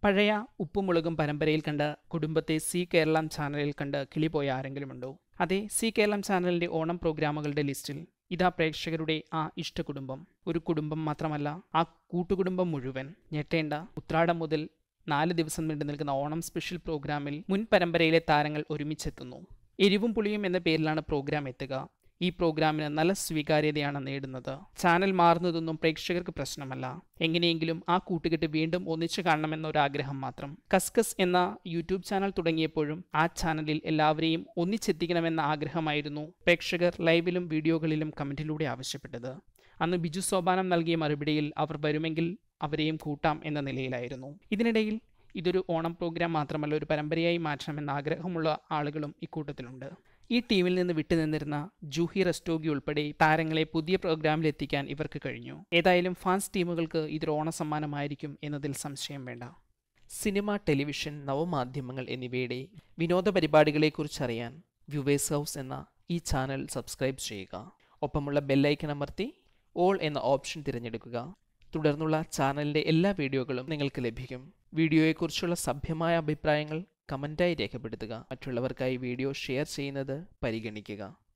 പഴയ ഉപ്പുമുളകും പരമ്പരയിൽ കണ്ട കുടുംബത്തെ സി കേരളം ചാനലിൽ കണ്ട് കിളിപോയ ആരെങ്കിലുമുണ്ടോ അതെ സി കേരളം ചാനലിന്റെ ഓണം പ്രോഗ്രാമുകളുടെ ലിസ്റ്റിൽ ഇതാ പ്രേക്ഷകരുടെ ആ ഇഷ്ട കുടുംബം ഒരു കുടുംബം മാത്രമല്ല ആ കൂട്ടുകുടുംബം മുഴുവൻ ഞെട്ടേണ്ട ഉത്രാടം മുതൽ നാല് ദിവസം നീണ്ടു നിൽക്കുന്ന ഓണം സ്പെഷ്യൽ പ്രോഗ്രാമിൽ മുൻ പരമ്പരയിലെ താരങ്ങൾ ഒരുമിച്ചെത്തുന്നു എരിവും പുളിയും എന്ന പേരിലാണ് പ്രോഗ്രാം എത്തുക ഈ പ്രോഗ്രാമിന് നല്ല സ്വീകാര്യതയാണ് നേടുന്നത് ചാനൽ മാറുന്നതൊന്നും പ്രേക്ഷകർക്ക് പ്രശ്നമല്ല എങ്ങനെയെങ്കിലും ആ കൂട്ടുകെട്ട് വീണ്ടും ഒന്നിച്ചു കാണണമെന്നൊരാഗ്രഹം മാത്രം കസ്കസ് എന്ന യൂട്യൂബ് ചാനൽ തുടങ്ങിയപ്പോഴും ആ ചാനലിൽ എല്ലാവരെയും ഒന്നിച്ചെത്തിക്കണമെന്ന ആഗ്രഹമായിരുന്നു പ്രേക്ഷകർ ലൈവിലും വീഡിയോകളിലും കമന്റിലൂടെ ആവശ്യപ്പെട്ടത് അന്ന് ബിജു സോപാനം നൽകിയ മറുപടിയിൽ അവർ വരുമെങ്കിൽ അവരെയും കൂട്ടാം എന്ന നിലയിലായിരുന്നു ഇതിനിടയിൽ ഇതൊരു ഓണം പ്രോഗ്രാം മാത്രമല്ല ഒരു പരമ്പരയായി മാറ്റണമെന്ന ആഗ്രഹമുള്ള ആളുകളും ഇക്കൂട്ടത്തിലുണ്ട് ഈ ടീമിൽ നിന്ന് വിട്ടുനിന്നിരുന്ന ജൂഹി റെസ്റ്റോഗി ഉൾപ്പെടെ താരങ്ങളെ പുതിയ പ്രോഗ്രാമിൽ എത്തിക്കാൻ ഇവർക്ക് കഴിഞ്ഞു ഏതായാലും ഫാൻസ് ടീമുകൾക്ക് ഇതൊരു ഓണ സമ്മാനമായിരിക്കും എന്നതിൽ സംശയം വേണ്ട സിനിമ ടെലിവിഷൻ നവമാധ്യമങ്ങൾ എന്നിവയുടെ വിനോദ പരിപാടികളെക്കുറിച്ചറിയാൻ വ്യൂവേഴ്സ് ഹൗസ് എന്ന ഈ ചാനൽ സബ്സ്ക്രൈബ് ചെയ്യുക ഒപ്പമുള്ള ബെല്ലൈക്കൺ അമർത്തി ഓൾ എന്ന ഓപ്ഷൻ തിരഞ്ഞെടുക്കുക തുടർന്നുള്ള ചാനലിൻ്റെ എല്ലാ വീഡിയോകളും നിങ്ങൾക്ക് ലഭിക്കും വീഡിയോയെക്കുറിച്ചുള്ള സഭ്യമായ അഭിപ്രായങ്ങൾ കമൻറ്റായി രേഖപ്പെടുത്തുക മറ്റുള്ളവർക്കായി വീഡിയോ ഷെയർ ചെയ്യുന്നത് പരിഗണിക്കുക